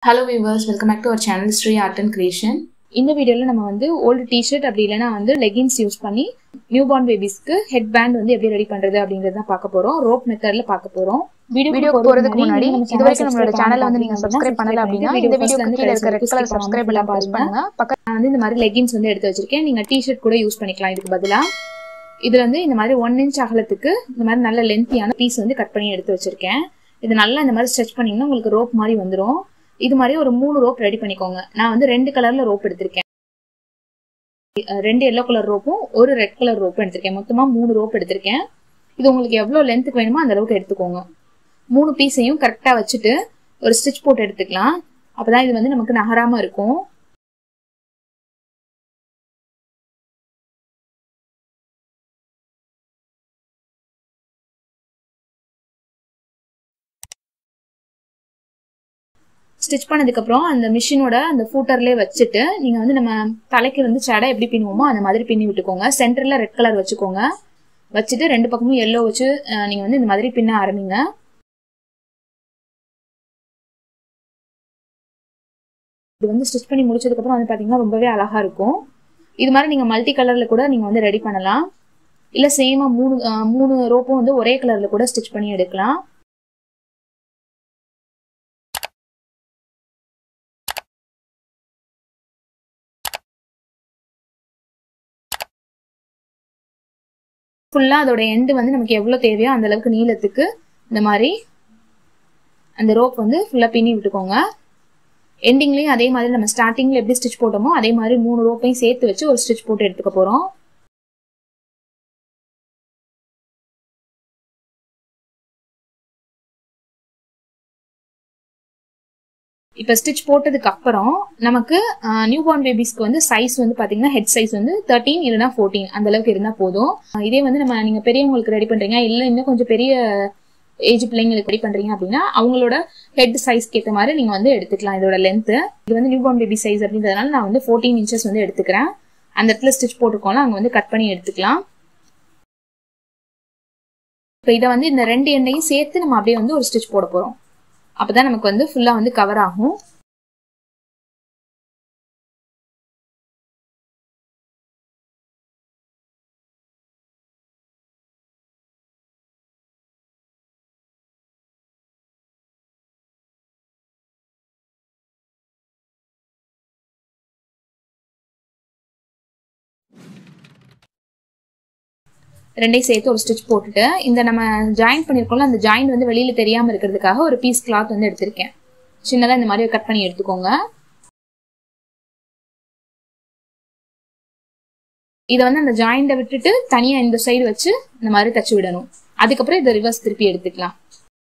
hello viewers welcome back to our channel Sri art and creation இந்த வீடியோவில் நம்ம வந்து ஓல்டு டிஷர்ட் அப்படி இல்லைன்னா வந்து லெகின்ஸ் யூஸ் பண்ணி நியூ பார்ன் பேபிஸ்க்கு ஹெட் பேண்ட் வந்து எப்படி ரெடி பண்றது அப்படிங்கறத தான் பார்க்க போறோம் ரோப் மெத்தட்ல பார்க்க போறோம் வீடியோ போறதுக்கு முன்னாடி இது வரைக்கும் நம்மளோட சேனலை வந்து நீங்க சப்ஸ்கிரைப் பண்ணல அப்படின்னா இந்த வீடியோ கீழ இருக்க red colour subscribe button press பண்ணுங்க பக்கத்துல நான் வந்து இந்த மாதிரி லெகின்ஸ் வந்து எடுத்து வச்சிருக்கேன் நீங்க டிஷர்ட் கூட யூஸ் பண்ணிக்கலாம் இதுக்கு பதிலா இதுல வந்து இந்த மாதிரி ஒன் இன்ச் அகலத்துக்கு இந்த மாதிரி நல்ல லென்த்தியான பீஸ் வந்து கட் பண்ணி எடுத்து வச்சிருக்கேன் இது நல்லா இந்த மாதிரி ஸ்ட்ரெச் பண்ணீங்கன்னா உங்களுக்கு ரோப் மாதிரி வந்துடும் இது மாதிரி ஒரு மூணு ரோப் ரெடி பண்ணிக்கோங்க நான் வந்து ரெண்டு கலர்ல ரோப் எடுத்திருக்கேன் அஹ் ரெண்டு எல்லோ கலர் ரோப்பும் ஒரு ரெட் கலர் ரோப்பும் எடுத்திருக்கேன் மொத்தமா மூணு ரோப் எடுத்திருக்கேன் இது உங்களுக்கு எவ்வளவு லென்த்துக்கு வேணுமோ அந்த அளவுக்கு எடுத்துக்கோங்க மூணு பீஸையும் கரெக்டா வச்சுட்டு ஒரு ஸ்டிச் போட்டு எடுத்துக்கலாம் அப்பதான் இது வந்து நமக்கு நகராம இருக்கும் ஸ்டிச் பண்ணதுக்கப்புறம் அந்த மிஷினோட அந்த ஃபூட்டர்லேயே வச்சுட்டு நீங்கள் வந்து நம்ம தலைக்கு வந்து சடை எப்படி பின்னுவோமோ அந்த மாதிரி பின்னி விட்டுக்கோங்க சென்டரில் ரெட் கலர் வச்சுக்கோங்க வச்சுட்டு ரெண்டு பக்கமும் எல்லோ வச்சு நீங்கள் வந்து இந்த மாதிரி பின்ன ஆரம்பிங்க இது வந்து ஸ்டிச் பண்ணி முடிச்சதுக்கப்புறம் வந்து பார்த்தீங்கன்னா ரொம்பவே அழகாக இருக்கும் இது மாதிரி நீங்கள் மல்டி கலரில் கூட நீங்கள் வந்து ரெடி பண்ணலாம் இல்லை சேமாக மூணு அஹ், மூணு ரோப்பும் வந்து ஒரே கலரில் கூட ஸ்டிச் பண்ணி எடுக்கலாம் ஃபுல்லாக அதோட எண்டு வந்து நமக்கு எவ்வளோ தேவையோ அந்த அளவுக்கு நீளத்துக்கு இந்த மாதிரி அந்த ரோப் வந்து ஃபுல்லாக பின்னி விட்டுக்கோங்க எண்டிங்லேயும் அதே மாதிரி நம்ம ஸ்டார்டிங்கில் எப்படி ஸ்டிச் போட்டோமோ அதே மாதிரி மூணு ரோப்பையும் சேர்த்து வச்சு ஒரு ஸ்டிச் போட்டு எடுத்துக்க போகிறோம் இப்போ ஸ்டிச் போட்டதுக்கு அப்புறம் நமக்கு நியூ பார்ன் பேபிஸ்க்கு வந்து சைஸ் வந்து பாத்தீங்கன்னா ஹெட் சைஸ் வந்து தேர்ட்டீன் இல்லைனா ஃபோர்டீன் அந்த அளவுக்கு இருந்தா போதும் அஹ் இதே வந்து நம்ம நீங்க பெரியவங்களுக்கு ரெடி பண்றீங்க இல்ல இன்னும் கொஞ்சம் பெரிய ஏஜ் பிள்ளைங்களுக்கு ரெடி பண்றீங்க அப்படின்னா அவங்களோட ஹெட் சைஸ்க்கு ஏற்ற மாதிரி நீங்க வந்து எடுத்துக்கலாம் இதோட லென்த் இது வந்து நியூ பார்ன் பேபி சைஸ் அப்படின்றதுனால நான் வந்து ஃபோர்டீன் இன்ச்சஸ் வந்து எடுத்துக்கிறேன் அந்த இடத்துல ஸ்டிச் போட்டிருக்கோம்ல அங்க வந்து கட் பண்ணி எடுத்துக்கலாம் இப்போ இதை வந்து இந்த ரெண்டு எண்ணையும் சேர்த்து நம்ம அப்படியே வந்து ஒரு ஸ்டிச் போட போறோம் அப்பதான் நமக்கு வந்து ஃபுல்லா வந்து கவர் ஆகும் ரெண்டையும் சேர்த்து ஒரு ஸ்டிச் போட்டுட்டு இந்த நம்ம ஜாயின் பண்ணியிருக்கோம்ல அந்த ஜாயின் வந்து வெளியில தெரியாம இருக்கிறதுக்காக ஒரு பீஸ் கிளாத் வந்து எடுத்திருக்கேன் சின்னதா இந்த மாதிரி கட் பண்ணி எடுத்துக்கோங்க இதை வந்து அந்த ஜாயிண்ட விட்டுட்டு தனியா இந்த சைடு வச்சு இந்த மாதிரி தச்சு விடணும் அதுக்கப்புறம் இதை ரிவர்ஸ் திருப்பி எடுத்துக்கலாம்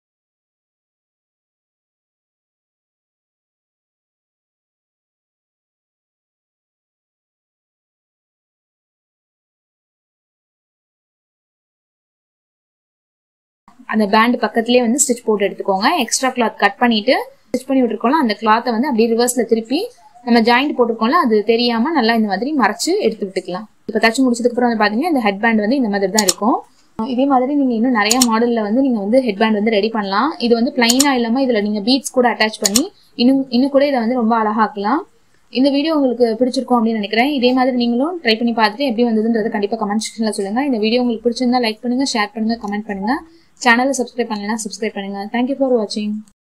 அந்த பேண்ட் பக்கத்துலயே வந்து ஸ்டிச் போட்டு எடுத்துக்கோங்க எக்ஸ்ட்ரா கிளாத் கட் பண்ணிட்டு ஸ்டிச் பண்ணி விட்டுருக்கோம்ல அந்த கிளாத்தை வந்து அப்படியே ரிவர்ஸ்ல திருப்பி நம்ம ஜாயிண்ட் போட்டிருக்கோம்ல அது தெரியாம நல்லா இந்த மாதிரி மறைச்சு எடுத்து விட்டுக்கலாம் இப்போ தச்சு முடிச்சதுக்கு அப்புறம் வந்து பாத்தீங்கன்னா இந்த ஹெட் பேண்ட் வந்து இந்த மாதிரி தான் இருக்கும் இதே மாதிரி நீங்க இன்னும் நிறைய மாடல்ல வந்து நீங்க வந்து ஹெட் பேண்ட் வந்து ரெடி பண்ணலாம் இது வந்து பிளைனா இல்லாம இதுல நீங்க பீட்ஸ் கூட அட்டாச் பண்ணி இன்னும் இன்னும் கூட இதை வந்து ரொம்ப அழகாக்கலாம் இந்த வீடியோ உங்களுக்கு பிடிச்சிருக்கும் அப்படின்னு நினைக்கிறேன் இதே மாதிரி நீங்களும் ட்ரை பண்ணி பார்த்துட்டு எப்படி வந்ததுன்றதை கண்டிப்பா கமெண்ட் செக்ஷன்ல சொல்லுங்க இந்த வீடியோ உங்களுக்கு பிடிச்சிருந்தா லைக் பண்ணுங்க ஷேர் பண்ணுங்க கமெண்ட் பண்ணுங்க சேனலை சப்ஸ்கிரைப் பண்ணலன்னா சப்ஸ்கிரைப் பண்ணுங்க தேங்க்யூ ஃபார் வாட்சிங்